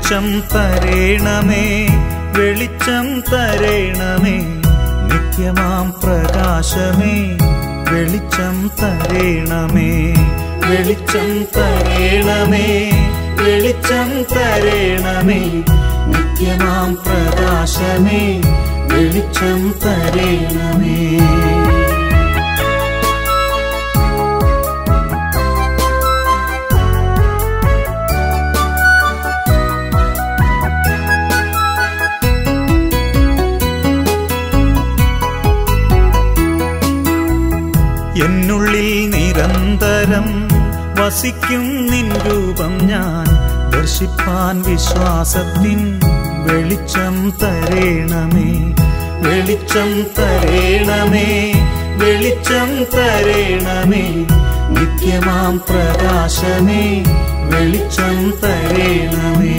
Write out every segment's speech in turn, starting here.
വെളിച്ചം തരേണമേ വെളിച്ചം തരേണമേ നിത്യമാം പ്രകാശമേ വെളിച്ചം തരേണമേ വെളിച്ചം തരേണമേ വെളിച്ചം തരേണമേ നിത്യമാം പ്രകാശമേ വെളിച്ചം തരേണമേ എന്നുള്ളിൽ നിരന്തരം വസിക്കും നിൻ രൂപം ഞാൻ ദർശിപ്പാൻ വിശ്വാസത്തിൻ വെളിച്ചം തരേണമേ വെളിച്ചം തരേണമേ വെളിച്ചം തരേണമേ നിത്യമാം പ്രകാശമേ വെളിച്ചം തരേണമേ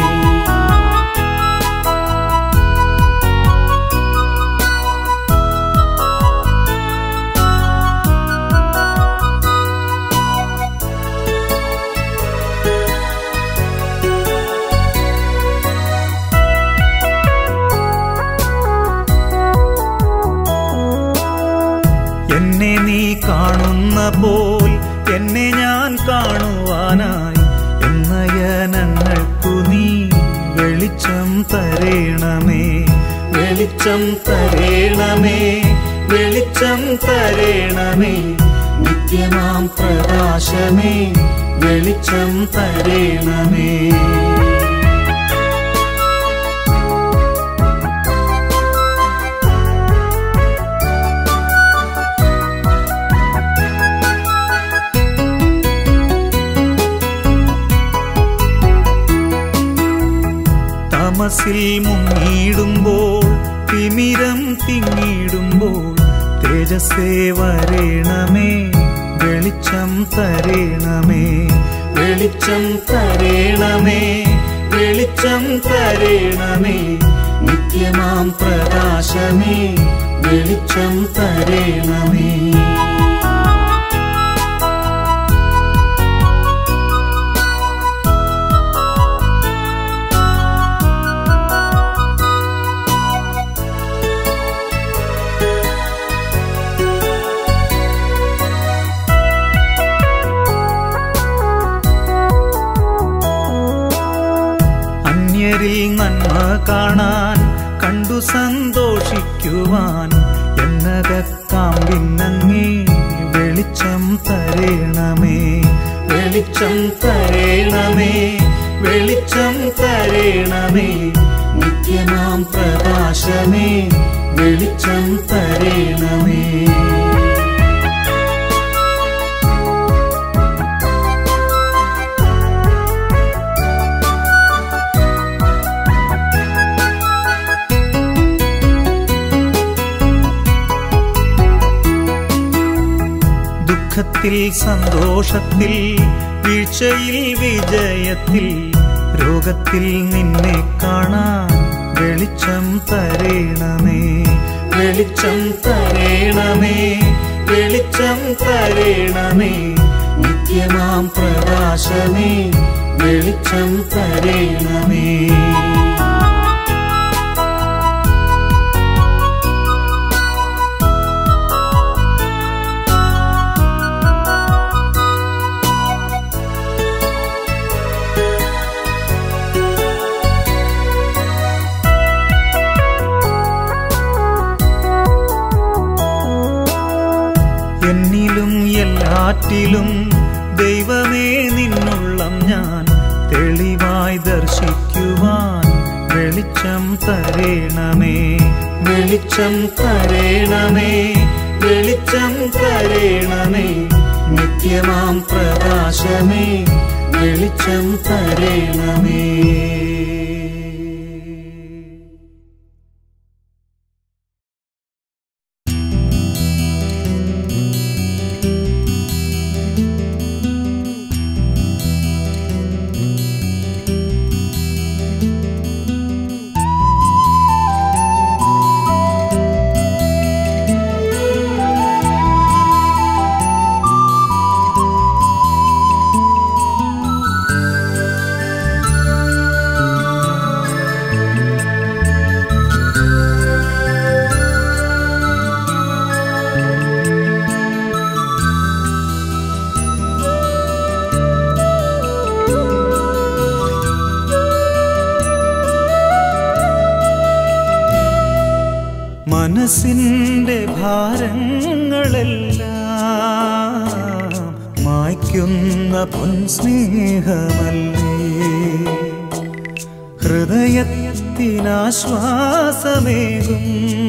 എന്നെ നീ കാണുന്ന പോൽ എന്നെ ഞാൻ കാണുവാനായി എന്നയനങ്ങൾക്കു നീ വെളിച്ചം തരേണമേ വെളിച്ചം തരേണമേ വെളിച്ചം തരേണമേ നിത്യമാം പ്രകാശമേ വെളിച്ചം തരേണമേ തമസിൽ മുങ്ങിടുമ്പോൾ തിമിരം തിങ്ങിടുമ്പോൾ തേജസ്സേ വരേണമേ വെളിച്ചം തരേണമേ വെളിച്ചം തരേണമേ വെളിച്ചം തരേണമേ നിത്യമാം പ്രകാശമേ വെളിച്ചം തരേണമേ അന്യരിൽ നന്മ കാണാൻ കണ്ടു സന്തോഷിക്കുവാൻ എന്നകക്കാമ്പിന്നങ്ങേ വെളിച്ചം തരേണമേ വെളിച്ചം തരേണമേ വെളിച്ചം തരേണമേ നിത്യമാം പ്രകാശമേ വെളിച്ചം തരേണമേ ദുഃഖത്തിൽ സന്തോഷത്തിൽ വീഴ്ചയിൽ വിജയത്തിൽ രോഗത്തിൽ നിന്നെ കാണാൻ വെളിച്ചം തരേണമേ വെളിച്ചം തരേണമേ വെളിച്ചം തരേണമേ നിത്യമാം പ്രകാശമേ വെളിച്ചം തരേണമേ എന്നിലും എല്ലാറ്റിലും ദൈവമേ നിന്നുള്ളം ഞാൻ തെളിവായി ദർശിക്കുവാൻ വെളിച്ചം തരേണമേ വെളിച്ചം തരേണമേ വെളിച്ചം തരേണമേ നിത്യമാം പ്രകാശമേ വെളിച്ചം തരേണമേ മനസ്സിൻ്റെ ഭാരങ്ങളെല്ലാം മായ്ക്കുന്ന പൊൻസ്നേഹമല്ലേ ഹൃദയത്തിനാശ്വാസമേകും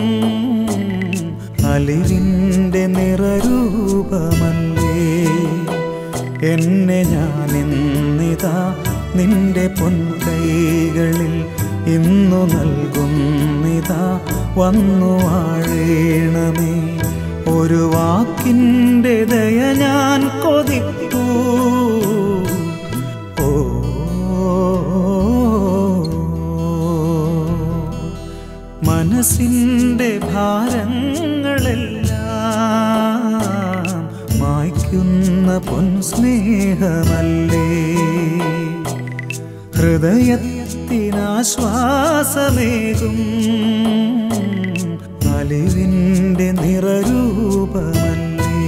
അലിവിൻ്റെ നിറരൂപമല്ലേ എന്നെ ഞാനിന്നിതാ നിന്റെ പൊൻകൈകളിൽ ഇന്നു നൽകുന്നിതാ വന്നു വാഴേണമേ ഒരു വാക്കിൻ്റെ ദയ ഞാൻ കൊതിപ്പൂ ഓ മനസ്സിൻ്റെ ഭാരങ്ങളെല്ലാം മായ്ക്കുന്ന പൊൻസ്നേഹമല്ലേ ഹൃദയത്തിനാശ്വാസമേകും അലിവിൻ്റെ നിറരൂപമല്ലേ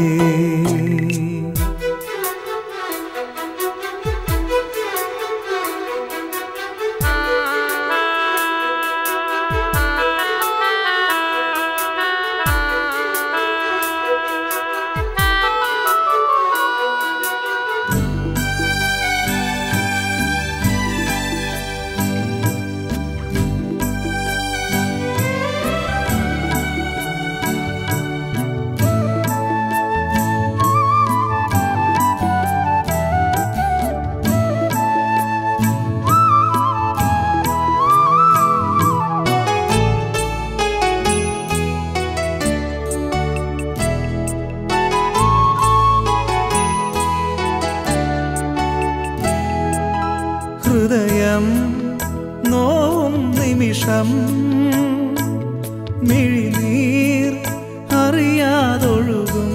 ഹൃദയം നോവും നിമിഷം മിഴിനീർ അറിയാതൊഴുകും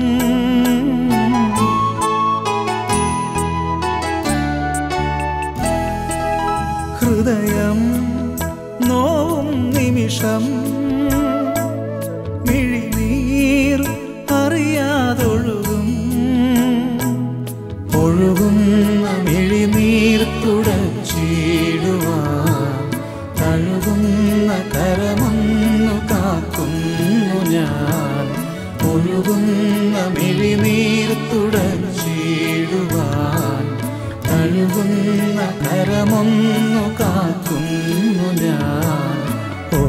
ഹൃദയം നോവും നിമിഷം മിഴിനീർ അറിയാതൊഴുകും ഒഴുകുന്ന മിഴിനീർ തുടച്ചിടുവാൻ തഴുകുന്ന കരമൊന്നു കാക്കുന്നു ഞാൻ ഒഴുകുന്ന മിഴിനീർ തുടച്ചിടുവാൻ തഴുകുന്ന കരമൊന്നു കാക്കുന്നു ഞാൻ ഓ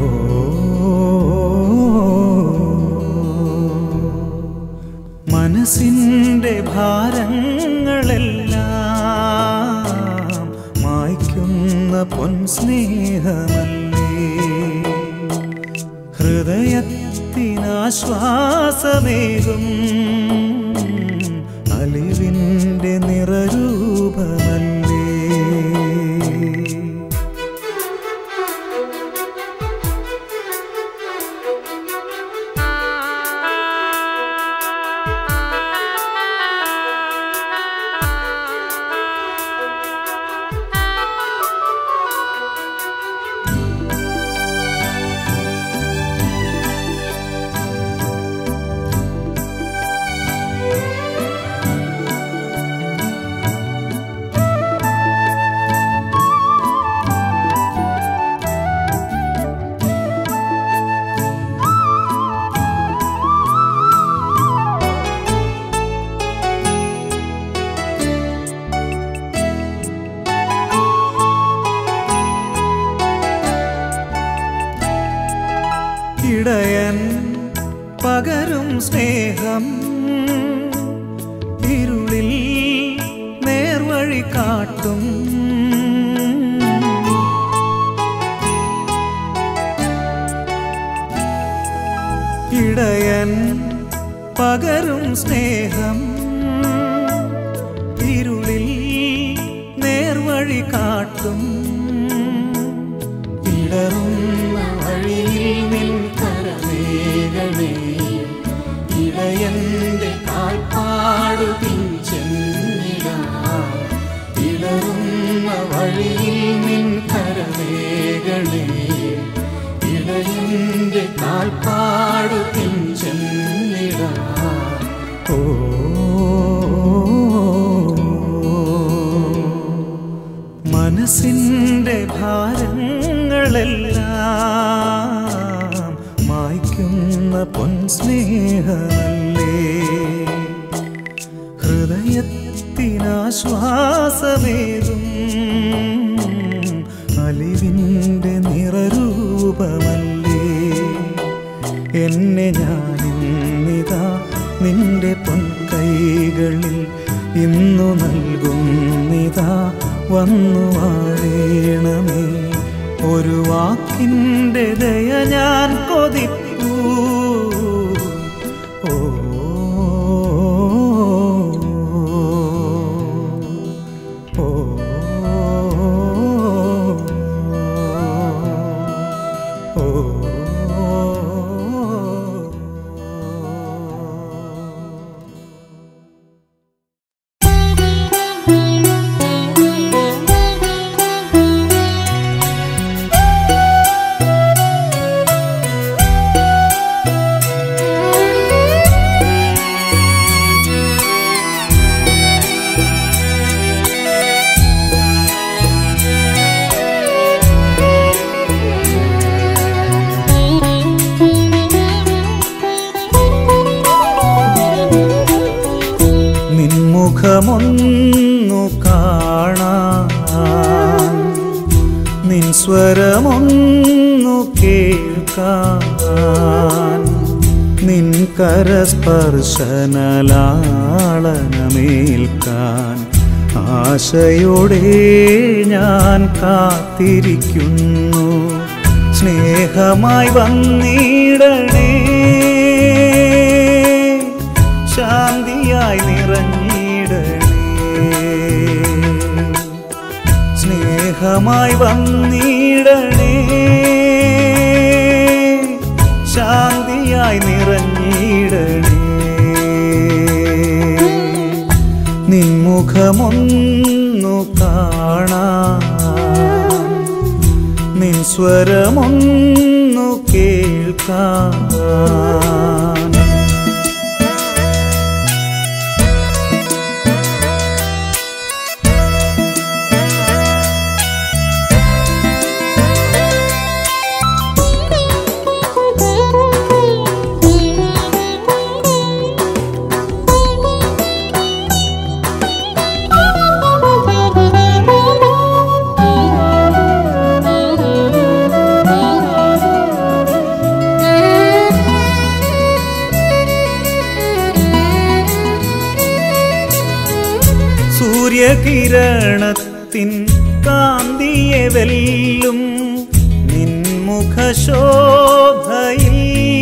മനസ്സിൻ്റെ ഭാരങ്ങളെല്ലാം മായ്ക്കുന്ന പൊൻസ്നേഹമല്ലേ ഹൃദയത്തിനാശ്വാസമേകും അലിവിൻ്റെ നിറരൂപമല്ലേ ഇടയൻ പകരും സ്നേഹം ഇരുളിൽ നേർവഴി കാട്ടും ഇടയൻ പകരും സ്നേഹം ഇരുളിൽ നേർവഴി കാട്ടും ഇടറുന്ന വഴിയിൽ നിൻ കരവേഗണേ ഇടയന്റെ കാൽപ്പാടു പിഞ്ചെന്നിടാം ഇടറുന്ന വഴിയിൽ നിൻ കരവേഗണേ ഇടയന്റെ കാൽപ്പാടു പിഞ്ചെന്നിടാം ഓ മനസ്സിൻ്റെ ഭാരങ്ങളെല്ലാം മായി സ്നേഹമല്ലേ ഹൃദയത്തിനാശ്വാസമേകും അലിവിൻ്റെ നിറരൂപമല്ലേ എന്നെ ഞാനിന്നിതാ നിന്റെ പൊൻകൈകളിൽ ഇന്നു നൽകുന്നിതാ വന്നു വാഴേണമേ ഒരു വാക്കിൻ്റെ ദയ ഞാൻ കൊതിപ്പൂ ഓ ഓ നിൻമുഖമൊന്നു കാണാൻ നിൻ സ്വരമൊന്നു കേൾക്കാൻ നിൻ കരസ്പർശനലാളനമേൽക്കാൻ ആശയോടെ ഞാൻ കാത്തിരിക്കുന്നു സ്നേഹമായി വന്നിടണേ ശാന്തിയായി നിറഞ്ഞിടണേ സ്നേഹമായി വന്നിടണേ ശാന്തിയായി നിറഞ്ഞിടണേ നിൻമുഖമൊന്നു കാണാൻ നിൻ സ്വരമൊന്നു കേൾക്കാൻ സൂര്യകിരണത്തിൻ കാന്തിയെ വെല്ലും നിൻമുഖശോഭയിൽ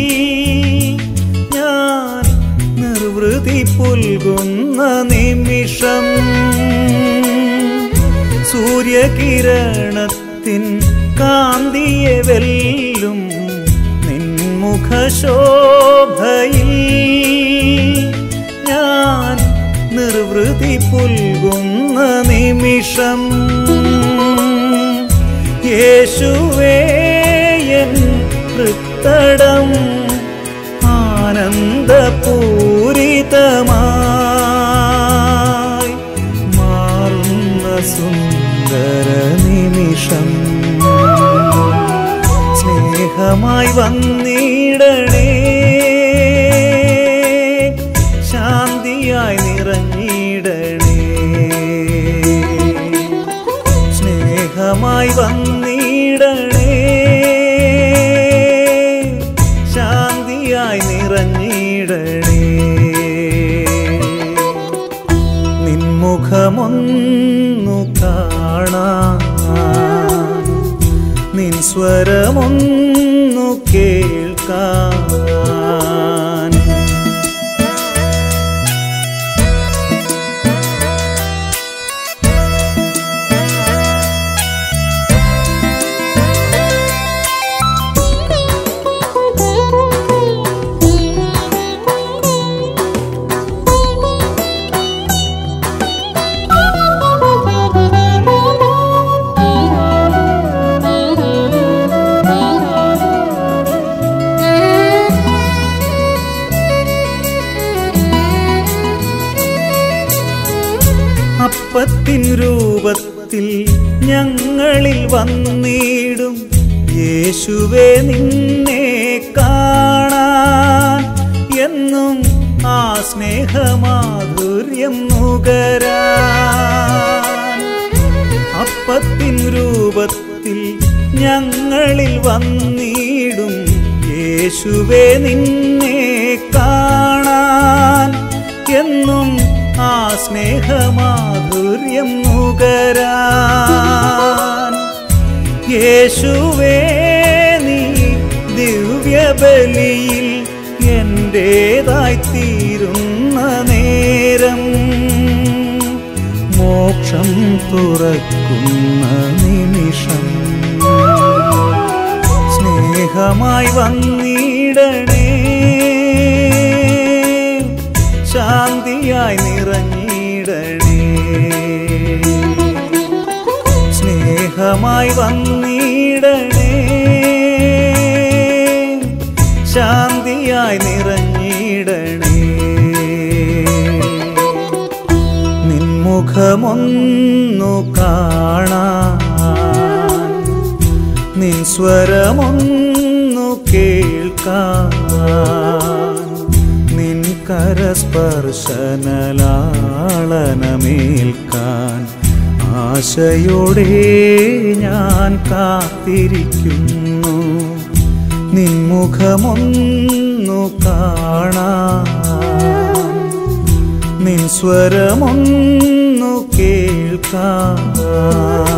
ഞാൻ നിർവൃതി പുൽകുന്ന നിമിഷം സൂര്യകിരണത്തിൻ കാന്തിയെ വെല്ലും നിൻമുഖശോഭയിൽ ഞാൻ നിർവൃതി പുൽകുന്ന നിമിഷം യേശുവേയൻ തൃത്തടം ആനന്ദപൂരിതമായി മാറുന്ന സുന്ദര നിമിഷം സ്നേഹമായി വന്നിടണേ ശാന്തിയായി നിറഞ്ഞിടണേ സ്നേഹമായി വന്നിടണേ ശാന്തിയായി നിറഞ്ഞിടണേ നിൻമുഖമൊന്നു കാണാൻ നിൻ സ്വരമൊന്നു കേൾക്കാൻ അപ്പത്തിൻ രൂപത്തിൽ ഞങ്ങളിൽ വന്നിടും യേശുവെ നിന്നെ കാണാൻ ആ സ്നേഹമാധുര്യം നുകരാൻ അപ്പത്തിൻ രൂപത്തിൽ ഞങ്ങളിൽ വന്നിടും യേശുവേ നിന്നെ കാണാൻ എന്നും ആ സ്നേഹമാധുര്യം നുകരാൻ യേശുവേ നീ ദിവ്യബലിയിൽ എൻ്റേതായി തീരുന്ന നേരം മോക്ഷം തുറക്കുന്ന നിമിഷം സ്നേഹമായി വന്നിടണേ ശാന്തിയായി നിറഞ്ഞിടണേ സ്നേഹമായി വന്നിടണേ ശാന്തിയായി നിറഞ്ഞിടണേ നിൻമുഖമൊന്നു കാണാൻ നിൻ സ്വരമൊന്നു കേൾക്കാൻ നിൻ കരസ്പർശനലാളനമേൽക്കാൻ ആശയോടെ ഞാൻ കാത്തിരിക്കുന്നു നിൻമുഖമൊന്നു കാണാൻ നിൻ സ്വരമൊന്നു കേൾക്കാൻ